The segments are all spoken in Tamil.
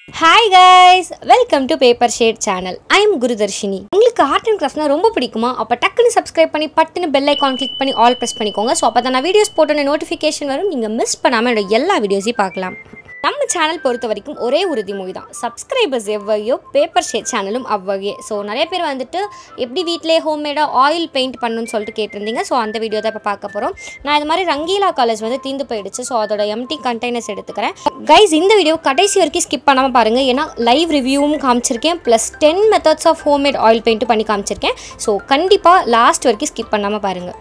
hi guys welcome to paper shade channel I am Gurudharshini உங்களுக்கு ஆர்ட் அண்ட் கிராஃப்ட்னா ரொம்ப பிடிக்குமா அப்போ டக்குன்னு சப்ஸ்கிரைப் பண்ணி பட்டுன்னு பெல் ஐக்கான் கிளிக் பண்ணி ஆல் ப்ரெஸ் பண்ணிக்கோங்க ஸோ அப்போ தான் நான் வீடியோஸ் போட்டோன்னு நோட்டிஃபிகேஷன் வரும் நீங்கள் மிஸ் பண்ணாமல் என்னோட எல்லா வீடியோஸையும் பார்க்கலாம் நம்ம சேனல் பொறுத்த வரைக்கும் ஒரே உறுதிமொழி தான் சப்ஸ்கிரைபர்ஸ் எவ்வகையோ பேப்பர் ஷேட் சேனலும் அவ்வகையே ஸோ நிறைய பேர் வந்துட்டு எப்படி வீட்டிலே ஹோம்மேடாக ஆயில் பெயிண்ட் பண்ணணும்னு சொல்லிட்டு கேட்டிருந்தீங்க ஸோ அந்த வீடியோ தான் இப்போ பார்க்க போகிறோம் நான் இது மாதிரி ரங்கீலா கலர்ஸ் வந்து தீந்து போயிடுச்சு ஸோ அதோட எம்டி கண்டெய்னர்ஸ் எடுத்துக்கிறேன் கைஸ் இந்த வீடியோ கடைசி வரைக்கும் ஸ்கிப் பண்ணாமல் பாருங்கள் ஏன்னா லைவ் ரிவ்யூவும் காமிச்சிருக்கேன் plus ten methods of homemade oil பெயிண்ட்டும் பண்ணி காமிச்சிருக்கேன் ஸோ கண்டிப்பாக லாஸ்ட் வரைக்கும் ஸ்கிப் பண்ணாமல் பாருங்கள்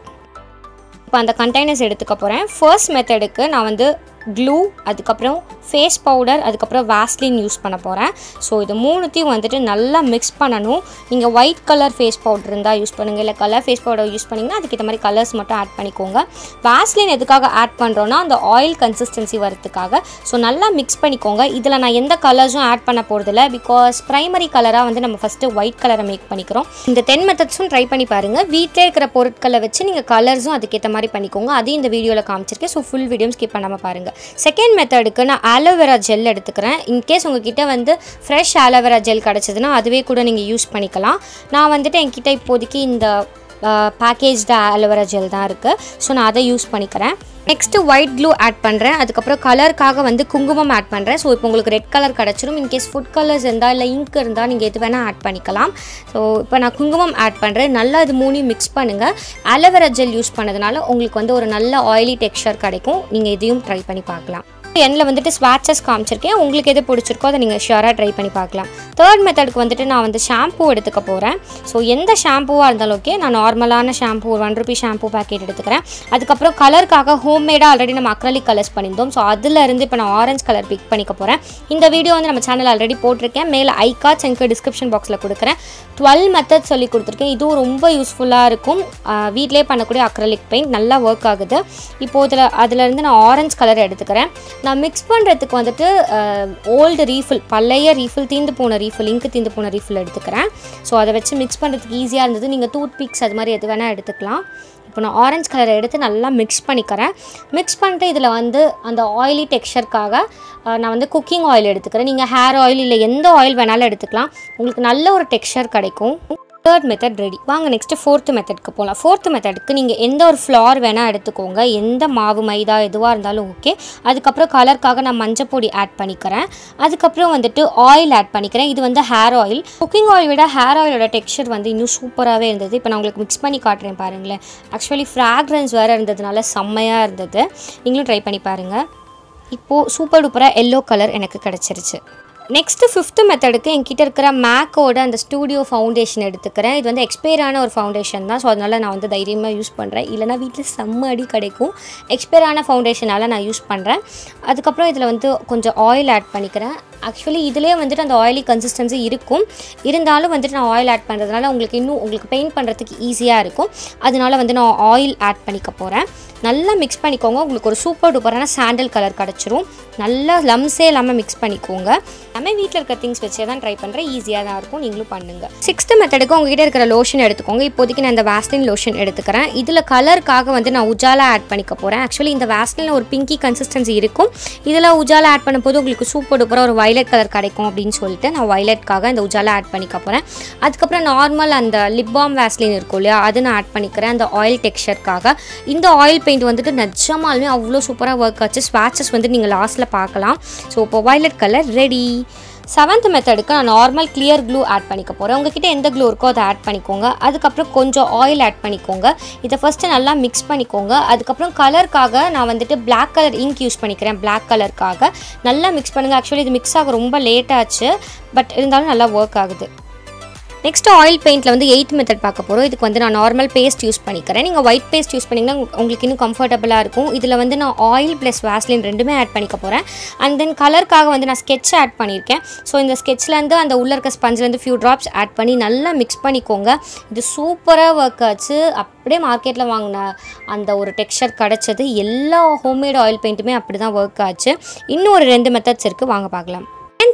இப்போ அந்த கண்டெய்னர்ஸ் எடுத்துக்க போகிறேன் ஃபர்ஸ்ட் மெத்தடுக்கு நான் வந்து க்ளூ அதுக்கப்புறம் ஃபேஸ் பவுடர் அதுக்கப்புறம் வாஸ்லின் யூஸ் பண்ண போகிறேன் ஸோ இது மூணுத்தையும் வந்துட்டு நல்லா மிக்ஸ் பண்ணணும் நீங்கள் ஒயிட் கலர் ஃபேஸ் பவுடர் இருந்தால் யூஸ் பண்ணுங்கள் இல்லை கலர் ஃபேஸ் பவுடர் யூஸ் பண்ணிங்கன்னா அதுக்கேற்ற மாதிரி கலர்ஸ் மட்டும் ஆட் பண்ணிக்கோங்க வாஸ்லின் எதுக்காக ஆட் பண்ணுறோன்னா அந்த ஆயில் கன்சிஸ்டன்சி வரதுக்காக ஸோ நல்லா மிக்ஸ் பண்ணிக்கோங்க இதில் நான் எந்த கலர்ஸும் ஆட் பண்ண போகிறதில்ல பிகாஸ் ப்ரைமரி கலராக வந்து நம்ம ஃபஸ்ட்டு ஒயிட் கலரை மேக் பண்ணிக்கிறோம் இந்த டென் மெத்தட்ஸும் ட்ரை பண்ணி பாருங்கள் வீட்டிலே இருக்கிற பொருட்களை வச்சு நீங்கள் கலர்ஸும் அதுக்கேற்ற மாதிரி பண்ணிக்கோங்க அதையும் இந்த வீடியோவில் காமிச்சிருக்கேன் ஸோ ஃபுல் வீடியோ ஸ்கிப் பண்ணாமல் பாருங்கள் செகண்ட் மெத்தடுக்கு நான் ஆலோவேரா ஜெல் எடுத்துக்கிறேன் இன்கேஸ் உங்ககிட்ட வந்து ஃப்ரெஷ் ஆலோவேரா ஜெல் கிடச்சதுன்னா அதுவே கூட நீங்கள் யூஸ் பண்ணிக்கலாம் நான் வந்துட்டு என்கிட்ட இப்போதைக்கு இந்த பேக்கேஜ்டு ஆலோவேரா ஜெல் தான் இருக்குது ஸோ நான் அதை யூஸ் பண்ணிக்கிறேன் நெக்ஸ்ட்டு ஒயிட் க்ளூ ஆட் பண்ணுறேன் அதுக்கப்புறம் கலருக்காக வந்து குங்குமம் ஆட் பண்ணுறேன் ஸோ இப்போ உங்களுக்கு ரெட் கலர் கிடச்சிரும் இன்கேஸ் ஃபுட் கலர்ஸ் இருந்தால் இல்லை இங்க் இருந்தால் நீங்கள் எது வேணால் ஆட் பண்ணிக்கலாம் ஸோ இப்போ நான் குங்குமம் ஆட் பண்ணுறேன் நல்லா இது மூணையும் மிக்ஸ் பண்ணுங்கள் ஆலோவேரா ஜெல் யூஸ் பண்ணதுனால உங்களுக்கு வந்து ஒரு நல்ல ஆயிலி டெக்ஸ்சர் கிடைக்கும் நீங்கள் இதையும் ட்ரை பண்ணி பார்க்கலாம் எண்ணில் வந்துட்டு ஸ்வாட்சஸ் காமிச்சிருக்கேன் உங்களுக்கு எது பிடிச்சிருக்கோ அதை நீங்கள் ஷியராக ட்ரை பண்ணி பார்க்கலாம் தேர்ட் மெத்தடுக்கு வந்துட்டு நான் வந்து ஷாம்பூ எடுத்துக்க போகிறேன் ஸோ எந்த ஷாம்பூவாக இருந்தாலும் ஓகே நான் நார்மலான shampoo one rupee shampoo packet எடுத்துக்கிறேன் அதுக்கப்புறம் கலருக்காக ஹோம்மேடாக ஆல்ரெடி நம்ம அக்ரலிக் கலர்ஸ் பண்ணியிருந்தோம் ஸோ அதுலேருந்து இப்போ நான் ஆரஞ்ச் கலர் பிக் பண்ணிக்க போகிறேன் இந்த வீடியோ வந்து நம்ம சேனல் ஆல்ரெடி போட்டிருக்கேன் மேலே ஐ கார்ட்ஸ் எனக்கு டிஸ்கிரிப்ஷன் பாக்ஸில் கொடுக்குறேன் டுவெல் மெத்தட் சொல்லி கொடுத்துருக்கேன் இதுவும் ரொம்ப யூஸ்ஃபுல்லாக இருக்கும் வீட்டிலே பண்ணக்கூடிய அக்ரலிக் பெயிண்ட் நல்லா ஒர்க் ஆகுது இப்போது இதில் அதுலேருந்து நான் ஆரஞ்ச் கலர் எடுத்துக்கிறேன் நான் மிக்ஸ் பண்ணுறதுக்கு வந்துட்டு ஓல்டு ரீஃபில் பழைய ரீஃபில் தீந்து போன ரீஃபில் இங்கு தீந்து போன ரீஃபில் எடுத்துக்கிறேன் ஸோ அதை வச்சு மிக்ஸ் பண்ணுறதுக்கு ஈஸியாக இருந்தது நீங்கள் டூத் பிக்ஸ் அது மாதிரி எது வேணால் எடுத்துக்கலாம் இப்போ நான் ஆரஞ்ச் கலரை எடுத்து நல்லா மிக்ஸ் பண்ணிக்கிறேன் மிக்ஸ் பண்ணிட்டு இதில் வந்து அந்த ஆயிலி டெக்ஸ்சருக்காக நான் வந்து குக்கிங் ஆயில் எடுத்துக்கிறேன் நீங்கள் ஹேர் ஆயில் இல்லை எந்த ஆயில் வேணாலும் எடுத்துக்கலாம் உங்களுக்கு நல்ல ஒரு டெக்ஸ்சர் கிடைக்கும் தேர்ட் மெத்தட் ரெடி வாங்க நெக்ஸ்ட்டு ஃபோர்த்து மெத்தடுக்கு போகலாம் ஃபோர்த்து மெத்தடுக்கு நீங்கள் எந்த ஒரு ஃப்ளார் வேணால் எடுத்துக்கோங்க எந்த மாவு மைதா எதுவாக இருந்தாலும் ஓகே அதுக்கப்புறம் கலருக்காக நான் மஞ்சள் பொடி ஆட் பண்ணிக்கிறேன் அதுக்கப்புறம் வந்துட்டு ஆயில் ஆட் பண்ணிக்கிறேன் இது வந்து ஹேர் ஆயில் குக்கிங் ஆயில் விட ஹேர் ஆயிலோட டெக்ஸ்சர் வந்து இன்னும் சூப்பராகவே இருந்தது இப்போ நான் உங்களுக்கு மிக்ஸ் பண்ணி காட்டுறேன் பாருங்களேன் ஆக்சுவலி ஃப்ராக்ரன்ஸ் வேறு இருந்ததுனால செம்மையாக இருந்தது நீங்களும் ட்ரை பண்ணி பாருங்கள் இப்போது சூப்பர் டூப்பராக எல்லோ கலர் எனக்கு கிடச்சிருச்சு நெக்ஸ்ட்டு ஃபிஃப்த்து மெத்தடுக்கு என்கிட்ட இருக்கிற மேக்கோட அந்த ஸ்டூடியோ ஃபவுண்டேஷன் எடுத்துக்கிறேன் இது வந்து எக்ஸ்பயரான ஒரு ஃபவுண்டேஷன் தான் ஸோ அதனால் நான் வந்து தைரியமாக யூஸ் பண்ணுறேன் இல்லைனா வீட்டில் செம்ம அடி கிடைக்கும் எக்ஸ்பயரான ஃபவுண்டேஷனால் நான் யூஸ் பண்ணுறேன் அதுக்கப்புறம் இதில் வந்து கொஞ்சம் ஆயில் ஆட் பண்ணிக்கிறேன் ஆக்சுவலி இதிலே வந்துட்டு அந்த ஆயிலி கன்சிஸ்டன்சி இருக்கும் இருந்தாலும் வந்துட்டு நான் ஆயில் ஆட் பண்ணுறதுனால உங்களுக்கு இன்னும் உங்களுக்கு பெயிண்ட் பண்ணுறதுக்கு ஈஸியாக இருக்கும் அதனால வந்து நான் ஆயில் ஆட் பண்ணிக்க போகிறேன் நல்லா மிக்ஸ் பண்ணிக்கோங்க உங்களுக்கு ஒரு சூப்பர் டூப்பரான சாண்டல் கலர் கிடச்சிரும் நல்லா லம்ஸே இல்லாமல் மிக்ஸ் பண்ணிக்கோங்க நம்ம வீட்டில் இருக்க திங்ஸ் வச்சே தான் ட்ரை பண்ணுறேன் ஈஸியாக தான் இருக்கும் நீங்களும் பண்ணுங்கள் சிக்ஸ்த்து மெத்தடுக்கு உங்ககிட்ட இருக்கிற லோஷன் எடுத்துக்கோங்க இப்போதைக்கு நான் இந்த வேஸ்லின் லோஷன் எடுத்துக்கிறேன் இதில் கலருக்காக வந்து நான் உஜாலா ஆட் பண்ணிக்க போகிறேன் ஆக்சுவலி இந்த வேஸ்லினில் ஒரு பிங்கி கன்சிஸ்டன்சி இருக்கும் இதில் உஜாலா ஆட் பண்ணும்போது உங்களுக்கு சூப்பர் டூப்பராக ஒரு வைலட் கலர் கிடைக்கும் அப்படின்னு சொல்லிட்டு நான் வைலட்காக இந்த உஜாலா ஆட் பண்ணிக்க போகிறேன் அதுக்கப்புறம் நார்மல் அந்த லிப் பாம் வேஸ்லின் இருக்கும் இல்லையா அது நான் ஆட் பண்ணிக்கிறேன் அந்த ஆயில் டெக்ஸ்சருக்காக இந்த ஆயில் பெயிண்ட் வந்துட்டு நிஜமாலுமே அவ்வளோ சூப்பராக ஒர்க் ஆச்சு ஸ்வாட்சஸ் வந்து நீங்கள் லாஸ்ட்டில் பார்க்கலாம் ஸோ இப்போ வைலட் கலர் ரெடி செவன்த் மெத்தடுக்கு நான் நார்மல் கிளியர் க்ளூ ஆட் பண்ணிக்க போகிறேன் உங்ககிட்ட எந்த க்ளூ இருக்கோ அதை ஆட் பண்ணிக்கோங்க அதுக்கப்புறம் கொஞ்சம் ஆயில் ஆட் பண்ணிக்கோங்க இதை ஃபஸ்ட்டு நல்லா மிக்ஸ் பண்ணிக்கோங்க அதுக்கப்புறம் கலருக்காக நான் வந்துட்டு பிளாக் கலர் இங்க் யூஸ் பண்ணிக்கிறேன் பிளாக் கலருக்காக நல்லா மிக்ஸ் பண்ணுங்கள் ஆக்சுவலி இது மிக்ஸ் ஆக ரொம்ப லேட் ஆச்சு பட் இருந்தாலும் நல்லா ஒர்க் ஆகுது நெக்ஸ்ட் ஆயில் பெயிண்டில் வந்து எயித் மெத்தட் பார்க்க போகிறோம் இதுக்கு வந்து நான் நார்மல் பேஸ்ட் யூஸ் பண்ணிக்கிறேன் நீங்கள் ஒயிட் பேஸ்ட் யூஸ் பண்ணிங்கன்னா உங்களுக்கு இன்னும் கம்ஃபர்டபுளாக இருக்கும் இதில் வந்து நான் ஆயில் ப்ளஸ் வேஸ்லின் ரெண்டுமே ஆட் பண்ணிக்க போகிறேன் அண்ட் தென் கலருக்காக வந்து நான் ஸ்கெட்ச் ஆட் பண்ணியிருக்கேன் ஸோ இந்த ஸ்கெட்ச்லேருந்து அந்த உள்ள இருக்க ஸ்பஞ்சிலேருந்து ஃபியூ ட்ராப்ஸ் ஆட் பண்ணி நல்லா மிக்ஸ் பண்ணிக்கோங்க இது சூப்பராக ஒர்க் ஆச்சு அப்படியே மார்க்கெட்டில் வாங்கின அந்த ஒரு டெக்ஸ்சர் கிடச்சது எல்லா ஹோம்மேட் ஆயில் பெயிண்ட்டுமே அப்படி தான் ஒர்க் ஆச்சு இன்னும் ஒரு ரெண்டு மெத்தட்ஸ் இருக்குது வாங்க பார்க்கலாம்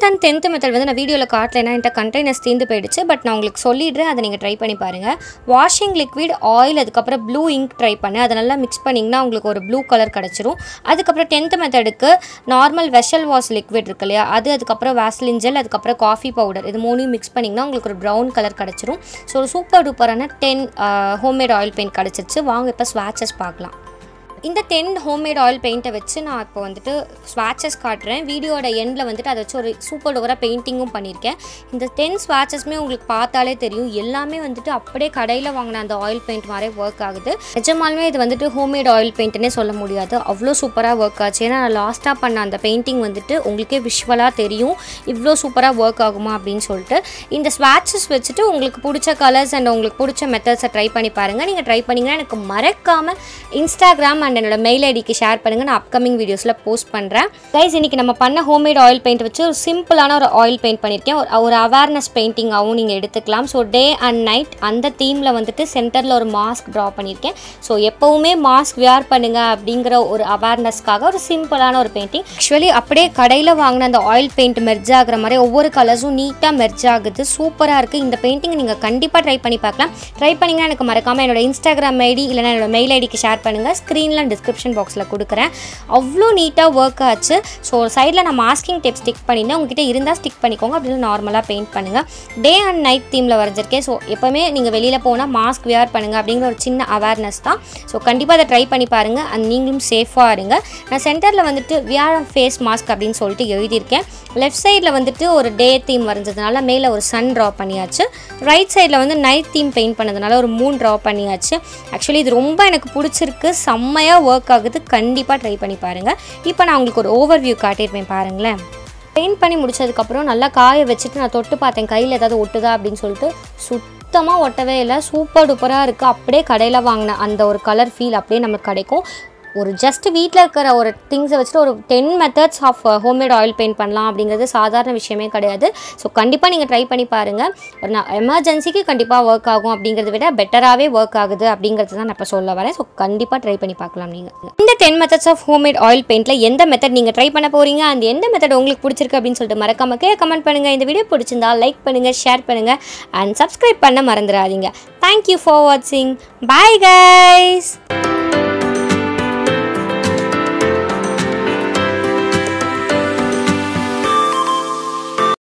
நைன்த் அண்ட் டென்த் மெத்தட் வந்து நான் வீடியோவில் காட்டலைன்னா என்கிட்ட கண்டெய்னர்ஸ் தீர்ந்து போயிடுச்சு பட் நான் உங்களுக்கு சொல்லிடுறேன் அதை நீங்கள் ட்ரை பண்ணி பாருங்கள் வாஷிங் லிக்விட் ஆயில் அதுக்கப்புறம் ப்ளூ இங்க் ட்ரை பண்ணேன் அதை நல்லா மிக்ஸ் பண்ணிங்கன்னா உங்களுக்கு ஒரு ப்ளூ கலர் கிடச்சிரும் அதுக்கப்புறம் டென்த் மெத்தடுக்கு நார்மல் வெஷல் வாஷ் லிக்விட் இருக்கு இல்லையா அது அதுக்கப்புறம் வேஸ்லின் ஜெல் அதுக்கப்புறம் காஃபி பவுடர் இது மூணையும் மிக்ஸ் பண்ணிங்கன்னா உங்களுக்கு ஒரு ப்ரௌன் கலர் கிடச்சிரும் ஸோ ஒரு சூப்பர் டூப்பரான டென் ஹோம்மேட் ஆயில் பெயிண்ட் கிடச்சிருச்சு வாங்க இப்போ ஸ்வாட்சஸ் பார்க்கலாம் இந்த டென் ஹோம்மேட் ஆயில் பெயிண்ட்டை வச்சு நான் இப்போ வந்துட்டு ஸ்வாட்சஸ் காட்டுறேன் வீடியோட எண்டில் வந்துட்டு அதை வச்சு ஒரு சூப்பர் டூவராக பெயிண்டிங்கும் பண்ணியிருக்கேன் இந்த டென் ஸ்வாட்சஸ்மே உங்களுக்கு பார்த்தாலே தெரியும் எல்லாமே வந்துட்டு அப்படியே கடையில் வாங்கின அந்த ஆயில் பெயிண்ட் மாதிரியே ஒர்க் ஆகுது நிஜமாலுமே இது வந்துட்டு ஹோம்மேட் ஆயில் பெயிண்ட்னே சொல்ல முடியாது அவ்வளோ சூப்பராக ஒர்க் ஆச்சு ஏன்னா நான் லாஸ்ட்டாக பண்ண அந்த பெயிண்டிங் வந்துட்டு உங்களுக்கே விஷுவலாக தெரியும் இவ்வளோ சூப்பராக ஒர்க் ஆகுமா அப்படின்னு சொல்லிட்டு இந்த ஸ்வாட்சஸ் வச்சுட்டு உங்களுக்கு பிடிச்ச கலர்ஸ் அண்ட் உங்களுக்கு பிடிச்ச மெத்தட்ஸை ட்ரை பண்ணி பாருங்கள் நீங்கள் ட்ரை பண்ணிங்கன்னா எனக்கு மறக்காமல் இன்ஸ்டாகிராம் அண்ட் என்னோட மெயில் ஐடிக்கு ஷேர் பண்ணுங்கள் நான் அப்கமிங் வீடியோஸில் போஸ்ட் பண்ணுறேன் கைஸ் இன்றைக்கி நம்ம பண்ண ஹோம்மேட் ஆயில் பெயிண்ட் வச்சு ஒரு சிம்பிளான ஒரு ஆயில் பெயிண்ட் பண்ணியிருக்கேன் ஒரு ஒரு அவேர்னஸ் பெயிண்டிங்காகவும் நீங்கள் எடுத்துக்கலாம் ஸோ டே அண்ட் நைட் அந்த தீமில் வந்துட்டு சென்டரில் ஒரு மாஸ்க் ட்ரா பண்ணியிருக்கேன் ஸோ எப்போவுமே மாஸ்க் வியர் பண்ணுங்க அப்படிங்கிற ஒரு அவேர்னஸ்க்காக ஒரு சிம்பிளான ஒரு பெயிண்டிங் ஆக்சுவலி அப்படியே கடையில் வாங்கின அந்த ஆயில் பெயிண்ட் மெர்ஜ் ஆகுற மாதிரி ஒவ்வொரு கலர்ஸும் நீட்டாக மெர்ஜ் ஆகுது சூப்பராக இருக்குது இந்த பெயிண்டிங் நீங்கள் கண்டிப்பாக ட்ரை பண்ணி பார்க்கலாம் ட்ரை பண்ணிங்கன்னா எனக்கு மறக்காமல் என்னோட இன்ஸ்டாகிராம் ஐடி இல்லைனா என்னோட மெயில் ஐடிக்கு ஷேர் பண்ணுங்கள் ஸ்க்ரீனில் டிஸ்கிரிப்ஷன் பாக்ஸில் கொடுக்குறேன் அவ்வளோ நீட்டாக ஒர்க் ஆச்சு ஸோ சைடில் நான் மாஸ்கிங் டேப் ஸ்டிக் பண்ணியிருந்தேன் உங்ககிட்ட இருந்தால் ஸ்டிக் பண்ணிக்கோங்க அப்படின்னு நார்மலாக பெயிண்ட் பண்ணுங்கள் டே அண்ட் நைட் தீமில் வரைஞ்சிருக்கேன் ஸோ எப்போவுமே நீங்கள் வெளியில் போனால் மாஸ்க் வியர் பண்ணுங்கள் அப்படிங்கிற ஒரு சின்ன அவேர்னஸ் தான் ஸோ கண்டிப்பாக அதை ட்ரை பண்ணி பாருங்கள் அண்ட் நீங்களும் சேஃபாக இருங்க நான் சென்டரில் வந்துட்டு வியர் ஃபேஸ் மாஸ்க் அப்படின்னு சொல்லிட்டு எழுதியிருக்கேன் லெஃப்ட் சைடில் வந்துட்டு ஒரு டே தீம் வரைஞ்சதுனால மேலே ஒரு சன் ட்ரா பண்ணியாச்சு ரைட் சைடில் வந்து நைட் தீம் பெயிண்ட் பண்ணதுனால ஒரு மூன் ட்ரா பண்ணியாச்சு ஆக்சுவலி இது ரொம்ப எனக்கு பிடிச்சிருக்கு செம்மையாக ஒர்க் ஆகுது கண்டிப்பாக ட்ரை பண்ணி பாருங்கள் இப்போ நான் உங்களுக்கு ஒரு ஓவர் வியூ காட்டியிருப்பேன் பாருங்களேன் பெயிண்ட் பண்ணி முடிச்சதுக்கப்புறம் நல்லா காய வச்சுட்டு நான் தொட்டு பார்த்தேன் கையில் ஏதாவது ஒட்டுதா அப்படின்னு சொல்லிட்டு சுத்தமாக ஒட்டவே இல்லை சூப்பர் டூப்பராக இருக்குது அப்படியே கடையில் வாங்கின அந்த ஒரு கலர் ஃபீல் அப்படியே நமக்கு கிடைக்கும் ஒரு ஜஸ்ட் வீட்டில் இருக்கிற ஒரு திங்ஸை வச்சுட்டு ஒரு ten methods of homemade oil paint பண்ணலாம் அப்படிங்கிறது சாதாரண விஷயமே கிடையாது ஸோ கண்டிப்பாக நீங்கள் ட்ரை பண்ணி பாருங்கள் ஒரு நான் எமர்ஜென்சிக்கு கண்டிப்பாக ஒர்க் ஆகும் அப்படிங்கிறத விட பெட்டராகவே ஒர்க் ஆகுது அப்படிங்கிறது தான் நான் இப்போ சொல்ல வரேன் ஸோ கண்டிப்பாக ட்ரை பண்ணி பார்க்கலாம் நீங்கள் இந்த ten methods of homemade oil பெயிண்ட்டில் எந்த மெத்தட் நீங்கள் ட்ரை பண்ண போகிறீங்க அந்த எந்த மெத்தட் உங்களுக்கு பிடிச்சிருக்கு அப்படின்னு சொல்லிட்டு மறக்காம கீழே கமெண்ட் பண்ணுங்கள் இந்த வீடியோ பிடிச்சிருந்தா லைக் பண்ணுங்கள் ஷேர் பண்ணுங்கள் அண்ட் சப்ஸ்கிரைப் பண்ண மறந்துடாதீங்க தேங்க்யூ ஃபார் வாட்சிங் பாய் கைஸ்